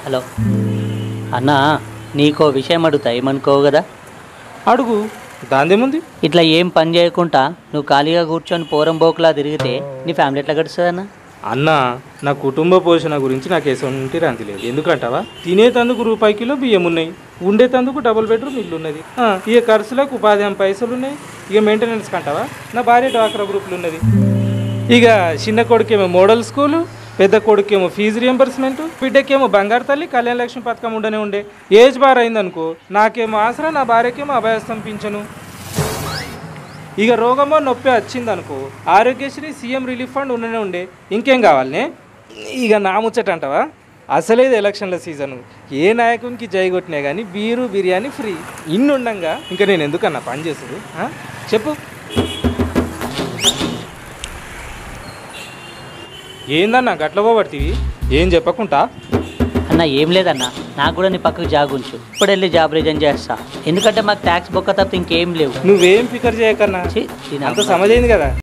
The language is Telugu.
హలో అన్నా నీకో విషయం అడుగుతా ఏమనుకోవు కదా అడుగు దాందేముంది ఇట్లా ఏం పని చేయకుండా నువ్వు ఖాళీగా కూర్చొని పోరం బోకులా తిరిగితే నీ ఫ్యామిలీ ఎట్లా గడుస్తుంది అన్న అన్న నా కుటుంబ పోషణ గురించి నాకు ఎటువంటి రంతి లేదు ఎందుకంటావా తినేతందుకు రూపాయి కిలో బియ్యం ఉన్నాయి ఉండేతందుకు డబుల్ బెడ్రూమ్ ఇల్లు ఉన్నది ఆ, ఇక ఖర్చులకు ఉపాధి హామీ పైసలు ఉన్నాయి ఇక మెయింటెనెన్స్ కంటావా నా భార్య డ్వాక్రా గ్రూపులు ఉన్నది ఇక చిన్న కొడుకేమో మోడల్ స్కూలు పెద్ద కొడుకేమో ఫీజు రియంబర్స్మెంట్ బిడ్డకేమో బంగారు తల్లి కళ్యాణ లక్ష్మి పథకం ఉండనే ఉండే ఏజ్ బార్ అయిందనుకో నాకేమో ఆసరా నా భార్యకేమో అభయస్థం పింఛను ఇక రోగమో నొప్పి వచ్చిందనుకో ఆరోగ్యశ్రీ సీఎం రిలీఫ్ ఫండ్ ఉండనే ఉండే ఇంకేం కావాలనే ఇక నా ముచ్చట అంటావా అసలేదు ఎలక్షన్ల సీజను ఏ నాయకునికి జై కొట్టినా కానీ బీరు బిర్యానీ ఫ్రీ ఇన్ని ఉండంగా ఇంకా నేను ఎందుకన్నా పని చేసుడు ఆ? చెప్పు ఏందన్నా గట్ల పోబడుతీవి ఏం చెప్పకుంటా అన్న ఏం లేదన్న నాకు కూడా నీ పక్కకు జాగ్ ఉంచు ఇప్పుడు వెళ్ళి జాబ్ రిజైన్ చేస్తా ఎందుకంటే మాకు ట్యాక్స్ బొక్క తప్ప ఇంకేం లేవు నువ్వేం ఫికర్ చేయకన్నా ఛీ, దీని అంత సమజైంది కదా